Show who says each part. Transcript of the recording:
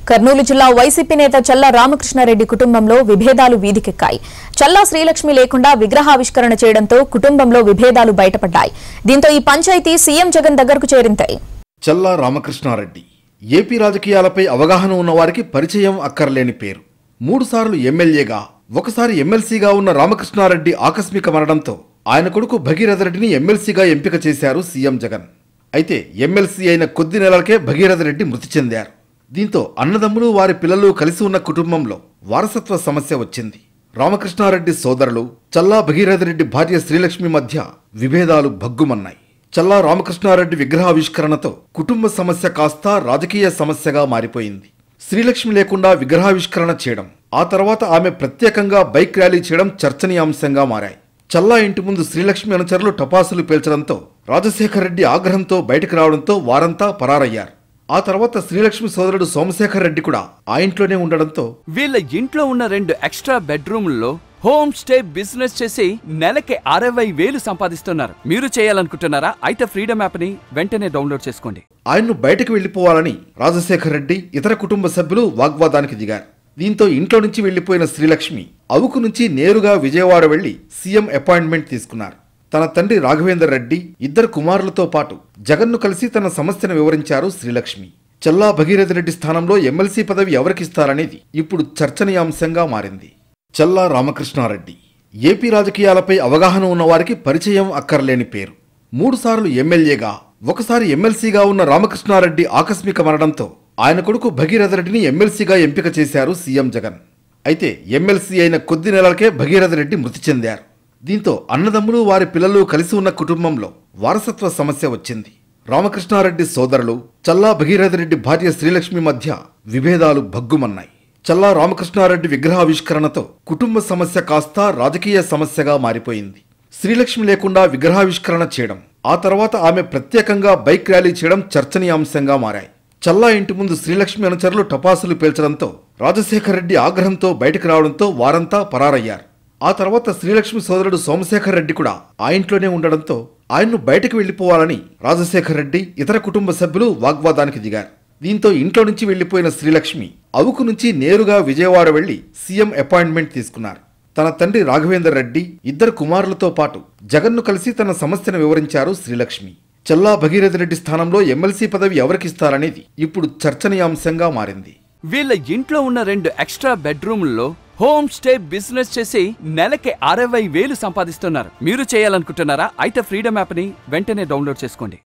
Speaker 1: కర్నూలు జిల్లా వైసీపీ నేత చల్లా రామకృష్ణారెడ్డి కుటుంబంలో విభేదాలు వీధికెక్కాయి చల్లా శ్రీలక్ష్మి లేకుండా విగ్రహావిష్కరణ చేయడంతో కుటుంబంలో విభేదాలు బయటపడ్డాయి దీంతో ఈ పంచాయతీ సీఎం జగన్ దగ్గరకు చేరింతాయి
Speaker 2: చల్లా రామకృష్ణారెడ్డి ఏపీ రాజకీయాలపై అవగాహన ఉన్నవారికి పరిచయం అక్కర్లేని పేరు మూడుసార్లు ఎమ్మెల్యేగా ఒకసారి ఎమ్మెల్సీగా ఉన్న రామకృష్ణారెడ్డి ఆకస్మిక మరణంతో ఆయన కొడుకు భగీరథ రెడ్డిని ఎమ్మెల్సీగా ఎంపిక చేశారు సీఎం జగన్ అయితే ఎమ్మెల్సీ అయిన కొద్ది నెలలకే భగీరథ రెడ్డి మృతి చెందారు దీంతో అన్నదమ్ములు వారి పిల్లలు కలిసి ఉన్న కుటుంబంలో వారసత్వ సమస్య వచ్చింది రామకృష్ణారెడ్డి సోదరులు చల్లా భగీరథ రెడ్డి భార్య శ్రీలక్ష్మి మధ్య విభేదాలు భగ్గుమన్నాయి చల్లా రామకృష్ణారెడ్డి విగ్రహావిష్కరణతో కుటుంబ సమస్య కాస్త రాజకీయ సమస్యగా మారిపోయింది శ్రీలక్ష్మి లేకుండా విగ్రహావిష్కరణ చేయడం ఆ తర్వాత ఆమె ప్రత్యేకంగా బైక్ ర్యాలీ చేయడం చర్చనీయాంశంగా మారాయి చల్లా ఇంటి ముందు శ్రీలక్ష్మి అనుచరులు టపాసులు పేల్చడంతో రాజశేఖర్ రెడ్డి ఆగ్రహంతో బయటకు రావడంతో వారంతా పరారయ్యారు ఆ తర్వాత శ్రీలక్ష్మి సోదరుడు సోమశేఖర్ రెడ్డి కూడా ఆ ఇంట్లోనే ఉండడంతో
Speaker 3: వీళ్ళ ఇంట్లో ఉన్న రెండు ఎక్స్ట్రా బెడ్రూమ్లలో హోమ్ స్టే బిజినెస్ చేసి నెలకి అరవై వేలు సంపాదిస్తున్నారు మీరు చేయాలనుకుంటున్నారా అయితే ఫ్రీడమ్ యాప్ని వెంటనే డౌన్లోడ్ చేసుకోండి
Speaker 2: ఆయన్ను బయటకు వెళ్లిపోవాలని రాజశేఖర్ రెడ్డి ఇతర కుటుంబ సభ్యులు వాగ్వాదానికి దిగారు దీంతో ఇంట్లో నుంచి వెళ్లిపోయిన శ్రీలక్ష్మి అవుకు నుంచి నేరుగా విజయవాడ వెళ్లి సీఎం అపాయింట్మెంట్ తీసుకున్నారు తన తండ్రి రాఘవేందర్ రెడ్డి ఇద్దరు కుమారులతో పాటు జగన్ను కలిసి తన సమస్యను వివరించారు శ్రీలక్ష్మి చల్లా భగీరథ రెడ్డి స్థానంలో ఎమ్మెల్సీ పదవి ఎవరికిస్తారనేది ఇప్పుడు చర్చనీయాంశంగా మారింది చల్లా రామకృష్ణారెడ్డి ఏపీ రాజకీయాలపై అవగాహన ఉన్నవారికి పరిచయం అక్కర్లేని పేరు మూడుసార్లు ఎమ్మెల్యేగా ఒకసారి ఎమ్మెల్సీగా ఉన్న రామకృష్ణారెడ్డి ఆకస్మిక మరణంతో ఆయన కొడుకు భగీరథ రెడ్డిని ఎమ్మెల్సీగా ఎంపిక చేశారు సీఎం జగన్ అయితే ఎమ్మెల్సీ అయిన కొద్ది నెలలకే భగీరథ రెడ్డి మృతి చెందారు దీంతో అన్నదమ్ములు వారి పిల్లలు కలిసి ఉన్న కుటుంబంలో వారసత్వ సమస్య వచ్చింది రామకృష్ణారెడ్డి సోదరులు చల్లా భగీరథ రెడ్డి భార్య శ్రీలక్ష్మి మధ్య విభేదాలు భగ్గుమన్నాయి చల్లా రామకృష్ణారెడ్డి విగ్రహావిష్కరణతో కుటుంబ సమస్య కాస్త రాజకీయ సమస్యగా మారిపోయింది శ్రీలక్ష్మి లేకుండా విగ్రహావిష్కరణ చేయడం ఆ తర్వాత ఆమె ప్రత్యేకంగా బైక్ ర్యాలీ చేయడం చర్చనీయాంశంగా మారాయి చల్లా ఇంటి ముందు శ్రీలక్ష్మి అనుచరులు టపాసులు పేల్చడంతో రాజశేఖర్ రెడ్డి ఆగ్రహంతో బయటకు రావడంతో వారంతా పరారయ్యారు ఆ తర్వాత శ్రీలక్ష్మి సోదరుడు సోమశేఖర్ రెడ్డి కూడా ఆ ఇంట్లోనే ఉండడంతో ఆయన్ను బయటకు వెళ్లిపోవాలని రాజశేఖర్ రెడ్డి ఇతర కుటుంబ సభ్యులు వాగ్వాదానికి దిగారు దీంతో ఇంట్లో నుంచి వెళ్లిపోయిన శ్రీలక్ష్మి అవుకు నుంచి నేరుగా విజయవాడ వెళ్లి సీఎం అపాయింట్మెంట్ తీసుకున్నారు తన తండ్రి రాఘవేందర్ రెడ్డి ఇద్దరు కుమారులతో పాటు జగన్ను కలిసి తన సమస్యను వివరించారు శ్రీలక్ష్మి చల్లా భగీరథ రెడ్డి స్థానంలో ఎమ్మెల్సీ పదవి ఎవరికిస్తారనేది ఇప్పుడు చర్చనీయాంశంగా మారింది
Speaker 3: వీళ్ళ ఇంట్లో ఉన్న రెండు ఎక్స్ట్రా బెడ్రూమ్లలో హోమ్ స్టే బిజినెస్ చేసి నెలకి అరవై వేలు సంపాదిస్తున్నారు మీరు చేయాలనుకుంటున్నారా అయితే ఫ్రీడమ్ యాప్ని వెంటనే డౌన్లోడ్ చేసుకోండి